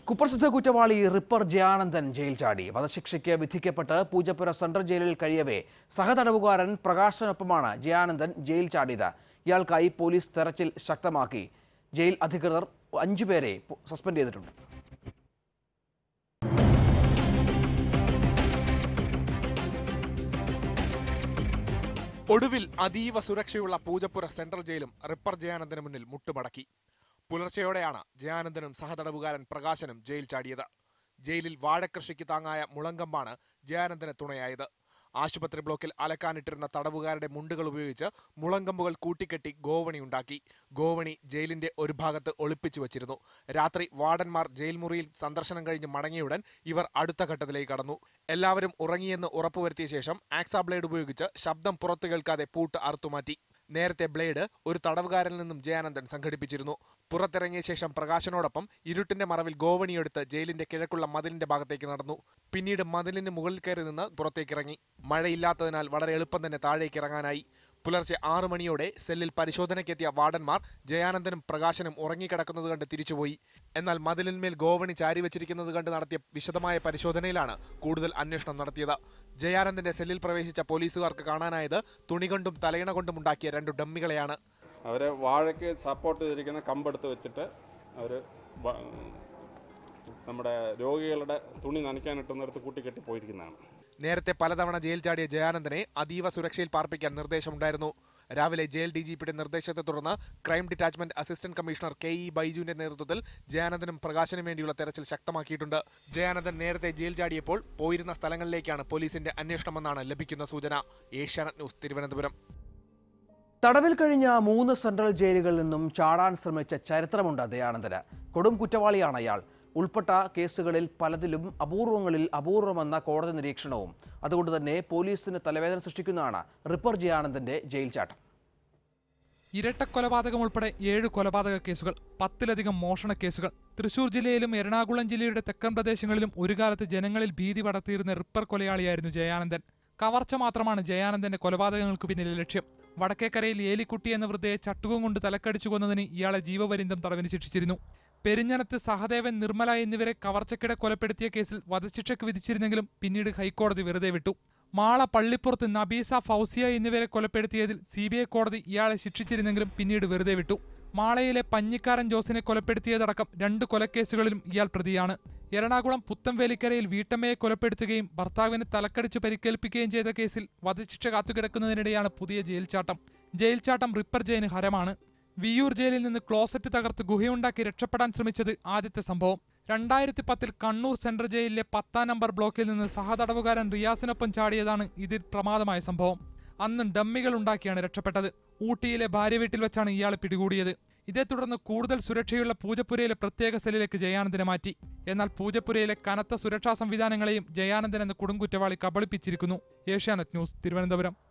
കുപ്രസിദ്ധ കുറ്റവാളി ripper Jayanandan jail ചാടി വധശിക്ഷയ്ക്ക് വിധിക്കപ്പെട്ട് പൂജപ്പുര സെൻട്രൽ ജയിലിൽ കഴിയവേ സഹതടവുകാരൻ പ്രകാശനൊപ്പമാണ് ജയാനന്ദൻ ജയിൽ ചാടിയത് ഇയാൾക്കായി പോലീസ് തെരച്ചിൽ ശക്തമാക്കി ജയിൽ അധികൃതർ അഞ്ചുപേരെ പോ- സസ്പെൻഡ് ചെയ്തിട്ടുണ്ട് ഒടുവിൽ അതീവ സുരക്ഷയുള്ള പൂജപ്പുര സെൻട്രൽ ജയിലും റിപ്പർ ജയാനന്ദന് മുന്നിൽ മുട്ടുമടക്കി പുലർച്ചെയോടെയാണ് ജയാനന്ദനും സഹതടവുകാരൻ പ്രകാശനും ജയിൽ ചാടിയത് ജയിലിൽ വാഴക്കൃഷിക്ക് താങ്ങായ മുളങ്കമ്പാണ് ജയാനന്ദന് തുണയായത് ആശുപത്രി ബ്ലോക്കിൽ അലക്കാനിട്ടിരുന്ന തടവുകാരുടെ മുണ്ടുകൾ ഉപയോഗിച്ച് മുളങ്കമ്പുകൾ കൂട്ടിക്കെട്ടി ഗോവണി ഉണ്ടാക്കി ഗോവണി ജയിലിന്റെ ഒരു ഭാഗത്ത് ഒളിപ്പിച്ചു വച്ചിരുന്നു രാത്രി വാർഡന്മാർ ജയിൽ മുറിയിൽ സന്ദർശനം കഴിഞ്ഞ് മടങ്ങിയുടൻ ഇവർ അടുത്ത ഘട്ടത്തിലേക്ക് കടന്നു എല്ലാവരും ഉറങ്ങിയെന്ന് ഉറപ്പുവരുത്തിയ ശേഷം ആക്സാ ബ്ലേഡ് ഉപയോഗിച്ച് ശബ്ദം പുറത്തു കേൾക്കാതെ പൂട്ട് അറുത്തുമാറ്റി നേരത്തെ ബ്ലേഡ് ഒരു തടവുകാരനിൽ നിന്നും ജയാനന്ദൻ സംഘടിപ്പിച്ചിരുന്നു പുറത്തിറങ്ങിയ ശേഷം പ്രകാശനോടൊപ്പം ഇരുട്ടിന്റെ മറവിൽ ഗോവണിയെടുത്ത് ജയിലിന്റെ കിഴക്കുള്ള മതിലിന്റെ ഭാഗത്തേക്ക് നടന്നു പിന്നീട് മതിലിന് മുകളിൽ കയറി നിന്ന് പുറത്തേക്ക് ഇറങ്ങി മഴയില്ലാത്തതിനാൽ വളരെ എളുപ്പം തന്നെ താഴേക്ക് ഇറങ്ങാനായി പുലർച്ചെ ആറു മണിയോടെ സെല്ലിൽ പരിശോധനയ്ക്കെത്തിയ വാർഡന്മാർ ജയാനന്ദനും പ്രകാശനും ഉറങ്ങിക്കിടക്കുന്നത് കണ്ട് തിരിച്ചുപോയി എന്നാൽ മതിലിന്മേൽ ഗോവണി ചാരി വെച്ചിരിക്കുന്നത് കണ്ട് നടത്തിയ വിശദമായ പരിശോധനയിലാണ് കൂടുതൽ അന്വേഷണം നടത്തിയത് ജയാനന്ദന്റെ സെല്ലിൽ പ്രവേശിച്ച പോലീസുകാർക്ക് കാണാനായത് തുണി കൊണ്ടും തലയിണ കൊണ്ടും ഉണ്ടാക്കിയ രണ്ടു ഡമ്മികളെയാണ് അവർ വാഴയ്ക്ക് സപ്പോർട്ട് ചെയ്തിരിക്കുന്ന കമ്പെടുത്ത് വെച്ചിട്ട് അവർ നമ്മുടെ രോഗികളുടെ തുണി നനയ്ക്കാനിട്ടുന്നിടത്ത് കൂട്ടിക്കെട്ടി പോയിരിക്കുന്നതാണ് നേരത്തെ പലതവണ ജയിൽ ചാടിയ ജയാനന്ദനെ അതീവ സുരക്ഷയിൽ പാർപ്പിക്കാൻ നിർദ്ദേശമുണ്ടായിരുന്നു രാവിലെ ജയിൽ ഡി ജി പിയുടെ നിർദ്ദേശത്തെ തുടർന്ന് crime detachment assistant commissioner K E ബൈജുവിന്റെ നേതൃത്വത്തിൽ ജയാനന്ദനും പ്രകാശനും വേണ്ടിയുള്ള തെരച്ചിൽ ശക്തമാക്കിയിട്ടുണ്ട് ജയാനന്ദൻ നേരത്തെ ജയിൽ ചാടിയപ്പോൾ പോയിരുന്ന സ്ഥലങ്ങളിലേക്കാണ് പോലീസിന്റെ അന്വേഷണമെന്നാണ് ലഭിക്കുന്ന സൂചന ഏഷ്യാനെറ്റ് ന്യൂസ് തിരുവനന്തപുരം തടവിൽ കഴിഞ്ഞ മൂന്ന് സെൻട്രൽ ജയിലുകളിൽ നിന്നും ചാടാൻ ശ്രമിച്ച ചരിത്രമുണ്ട് ദയാനന്ദന് കൊടും കുറ്റവാളിയാണ് അയാൾ ഉൾപ്പെട്ട കേസുകളിൽ പലതിലും അപൂർവങ്ങളിൽ അപൂർവമെന്ന കോടതി നിരീക്ഷണവും അതുകൊണ്ട് തന്നെ പോലീസിന് തലവേദന സൃഷ്ടിക്കുന്നതാണ് റിപ്പർ ജയാനന്ദന്റെ ജയിൽ ചാട്ടം ഇരട്ടക്കൊലപാതകം ഉൾപ്പെടെ ഏഴ് കൊലപാതക കേസുകൾ പത്തിലധികം മോഷണ കേസുകൾ തൃശൂർ ജില്ലയിലും എറണാകുളം ജില്ലയുടെ തെക്കൻ പ്രദേശങ്ങളിലും ഒരു കാലത്ത് ജനങ്ങളിൽ ഭീതി പടർത്തിയിരുന്ന റിപ്പർ കൊലയാളിയായിരുന്നു ജയാനന്ദൻ കവർച്ച മാത്രമാണ് ജയാനന്ദന്റെ കൊലപാതകങ്ങൾക്ക് പിന്നിലെ ലക്ഷ്യം വടക്കേക്കരയിൽ ഏലിക്കുട്ടി എന്ന വൃദ്ധയെ ചട്ടുകം കൊണ്ട് തലക്കടിച്ചു കൊന്നതിന് ഇയാളെ ജീവപര്യന്തം തടവിന് ശിക്ഷിച്ചിരുന്നു പെരിഞ്ഞനത്ത് സഹദേവൻ നിർമ്മല എന്നിവരെ കവർച്ചക്കിടെ കൊലപ്പെടുത്തിയ കേസിൽ വധശിക്ഷയ്ക്ക് വിധിച്ചിരുന്നെങ്കിലും പിന്നീട് ഹൈക്കോടതി വെറുതെ വിട്ടു മാള പള്ളിപ്പുറത്ത് നബീസ ഫൗസിയ എന്നിവരെ കൊലപ്പെടുത്തിയതിൽ സി ബി ഐ കോടതി ഇയാളെ ശിക്ഷിച്ചിരുന്നെങ്കിലും പിന്നീട് വെറുതെ വിട്ടു മാളയിലെ പഞ്ഞിക്കാരൻ ജോസിനെ കൊലപ്പെടുത്തിയതടക്കം രണ്ട് കൊലക്കേസുകളിലും ഇയാൾ പ്രതിയാണ് എറണാകുളം പുത്തംവേലിക്കരയിൽ വീട്ടമ്മയെ കൊലപ്പെടുത്തുകയും ഭർത്താവിനെ തലക്കടിച്ച് പരിക്കേൽപ്പിക്കുകയും ചെയ്ത കേസിൽ വധശിക്ഷ കാത്തുകിടക്കുന്നതിനിടെയാണ് പുതിയ ജയിൽ ചാട്ടം ജയിൽ ചാട്ടം റിപ്പർ ജയന് ഹരമാണ് വിയൂർ ജയിലിൽ നിന്ന് ക്ലോസറ്റ് തകർത്ത് ഗുഹയുണ്ടാക്കി രക്ഷപ്പെടാൻ ശ്രമിച്ചത് ആദ്യത്തെ സംഭവം രണ്ടായിരത്തി പത്തിൽ കണ്ണൂർ സെൻട്രൽ ജയിലിലെ പത്താം നമ്പർ ബ്ലോക്കിൽ നിന്ന് സഹതടവുകാരൻ റിയാസിനൊപ്പം ചാടിയതാണ് ഇതിൽ പ്രമാദമായ സംഭവം അന്ന് ഡമ്മികൾ ഉണ്ടാക്കിയാണ് രക്ഷപ്പെട്ടത് ഊട്ടിയിലെ ഭാര്യ വീട്ടിൽ വെച്ചാണ് ഇയാളെ പിടികൂടിയത് ഇതേ തുടർന്ന് കൂടുതൽ സുരക്ഷയുള്ള പൂജപ്പുരയിലെ പ്രത്യേക സെല്ലിലേക്ക് ജയാനന്ദനെ മാറ്റി എന്നാൽ പൂജപ്പുരയിലെ കനത്ത സുരക്ഷാ സംവിധാനങ്ങളെയും ജയാനന്ദൻ എന്ന കൊടുങ്കുറ്റവാളി കബളിപ്പിച്ചിരിക്കുന്നു ഏഷ്യാനെറ്റ് ന്യൂസ് തിരുവനന്തപുരം